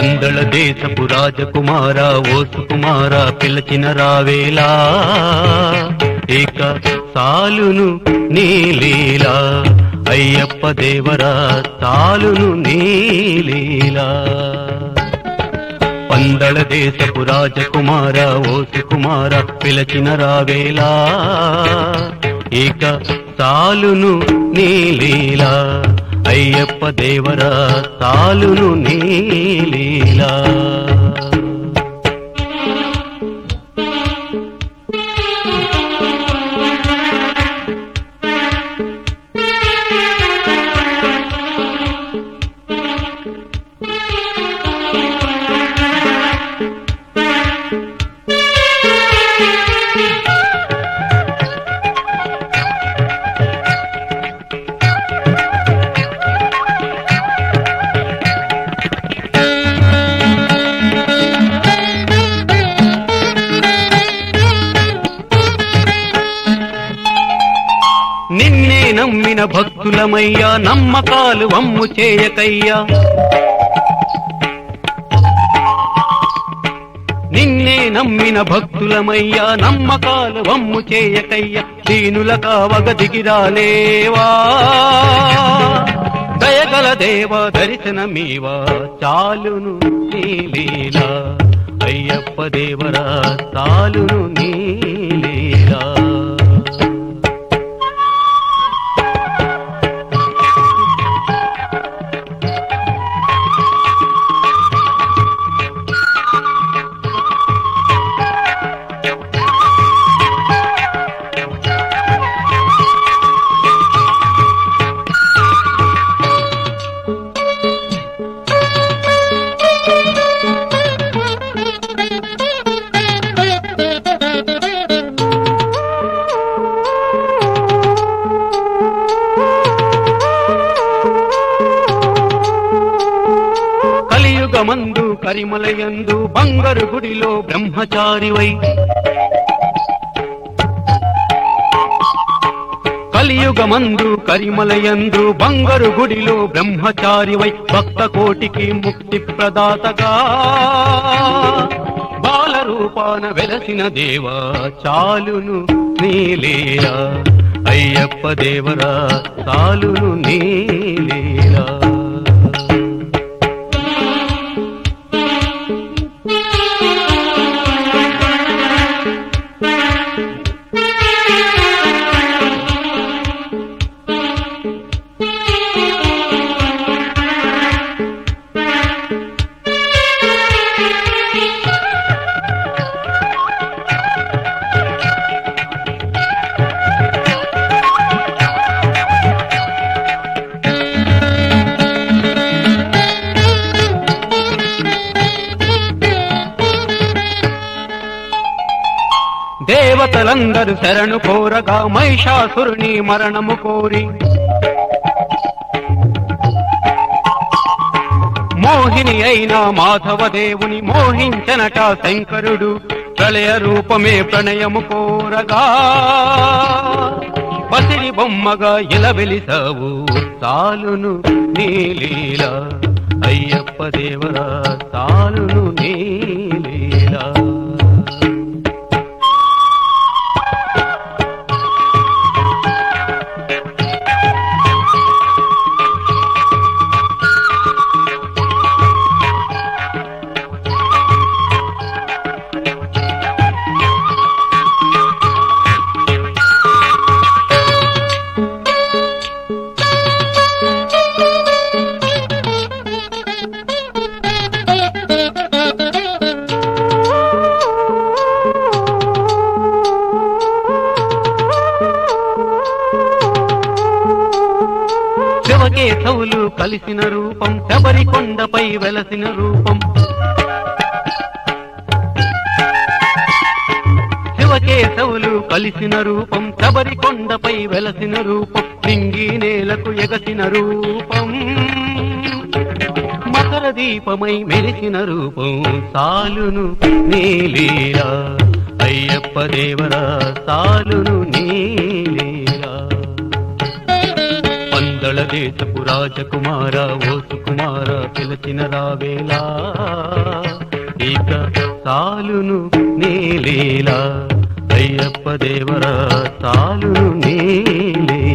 పందళ దేశపు రాజకుమార ఓ సుకుమార పిలచిన రావేలా ఇక సాలును నీలీలా అయ్యప్ప దేవరా సాలును నీలీలా పందళ దేశపు రాజకుమార ఓ సుకుమార పిలచిన రావేలా ఇక సాలును నీలీలా అయ్యప్ప దేవరా సాలును నీలీలా నిన్నే నమ్మిన భక్తులమయ్యా నమ్మకాలు వమ్ము చేయకయ్యా నిన్నే నమ్మిన భక్తులమయ్యా నమ్మకాలు వమ్ము చేయకయ్యా దీనుల కావగ దిగిరాలేవా దయగల దేవ దర్శనమీవా చాలును నీలీలా అయ్యప్ప దేవరా చాలును నీలీలా కలియుగమందు కరిమలయందు బంగారు గుడిలో బ్రహ్మచారివై కలియుగమందు కరిమలయందు బంగారు గుడిలో బ్రహ్మచారివై భక్త కోటికి ముక్తి ప్రదాతగా బాల రూపాన వెలసిన దేవా చాలును నీలీలా అయ్యప్ప దేవరా చాలును నీలీలా దేవతలందరూ శరణు కోరగా మహిషాసురుని మరణము కోరి మోహిని అయిన మాధవ దేవుని మోహించనట శంకరుడు ప్రళయ రూపమే ప్రణయము కోరగా పసిరి బొమ్మగా ఇలా వెలిసావు తాలును నీలీలా అయ్యప్ప దేవరా తాలును నీలీలా శివకేశవులు కలిసిన రూపం శబరి కొండపై వెలసిన రూపం శివకేశవులు కలిసిన రూపం శబరి కొండపై వెలసిన రూపం నింగి నేలకు ఎగసిన రూపం మకర దీపమై మెరిసిన రూపం సాలును నీలీలా అయ్యప్ప దేవరా సాలును నీలీలా పందళ దేశపు రాజకుమార ఓ సుకుమార పిలచిన రావేలా ఇక సాలును నేలేలా అయ్యప్ప దేవరా సాలును నేలేలా